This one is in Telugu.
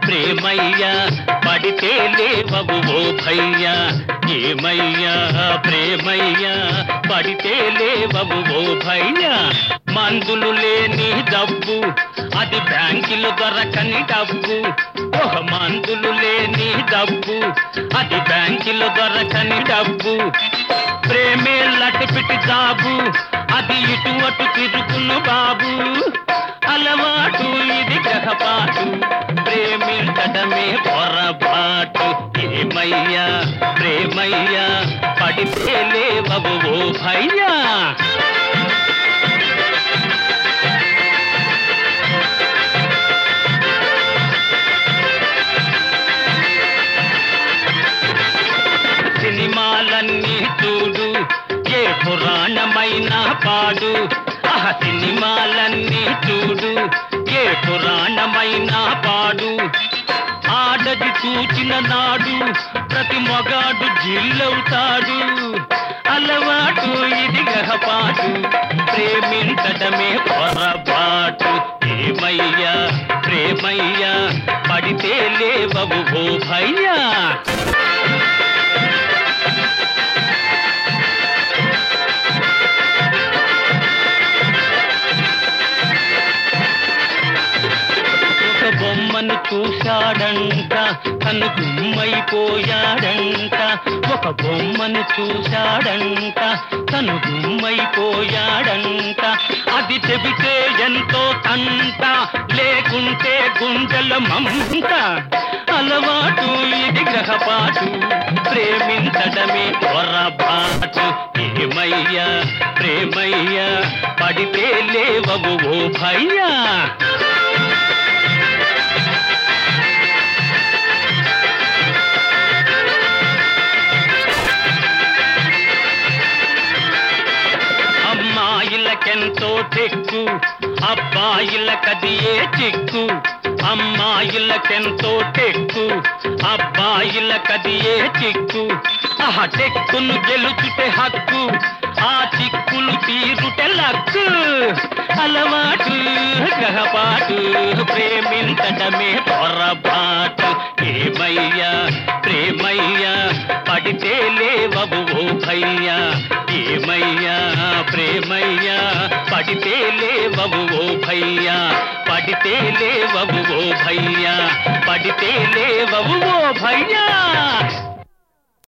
ప్రేమయ్యా పడితే లేవవు ఓ భయ్యా ఏమయ్యా ప్రేమయ్యా పడితే లేవవు ఓ భయ్యా మందులు లేని డబ్బు అది బ్యాంకులు దొరకని డబ్బు ఒక మందులు లేని డబ్బు అది బ్యాంకులు దొరకని డబ్బు ప్రేమే లటిపిటి జాబు అది ఇటు అటు తిరుగును బాబు అలవాటు ఇది గ్రహపాటు ప్రేమించడమే పొరపాటు ఏమయ్యా ప్రేమయ్యా పడితే లేవవు ఓ భయ్యా సినిమాలన్నీ చూడు ఏ పురాణమైన పాడు ఆహ సినిమాలన్నీ చూడు ఏ పురాణమైన పాడు ఆడది చూచిన నాడు ప్రతి మొగాడు జిల్లవుతాడు అలవాటు ఇది గ్రహపాటు ప్రేమించడమే పొరపాటు ఏమయ్యా ప్రేమయ్యా పడితే లేవవు ఓ భయ్యా ఒక బొమ్మను చూశాడంట తను గుమ్మైపోయాడంట ఒక బొమ్మను చూశాడంట తను గుమ్మైపోయాడంట అది చెబితే ఎంతో తంట లేకుంటే గుండెల మంట అలవాటు ఇది గ్రహపాటు ప్రేమించడమే పొరపాటు ఏమయ్యా ప్రేమయ్యా పడితే లేవవు ఓ భయ్యా అమ్మాయిలకెంతో టెక్కు అబ్బాయిలకది ఏ చిక్కు అమ్మాయిలకెంతో టెక్కు అబ్బాయిలకది ఏ చిక్కు ఆ టెక్కును గెలుచుటే హక్కు ఆ చిక్కులు తీరుటే లక్కు అలవాటు గ్రహపాటు ప్రేమించడమే పొరపాటు ఏమయ్యా ప్రేమయ్యా పడితే లేవవు ఓ భయ్యా ఏమయ్యా ప్రేమయ్యా పడితే లేవవు ఓ భయ్యా పడితే లేవవు ఓ భయ్యా పడితే లేవవు ఓ భయ్యా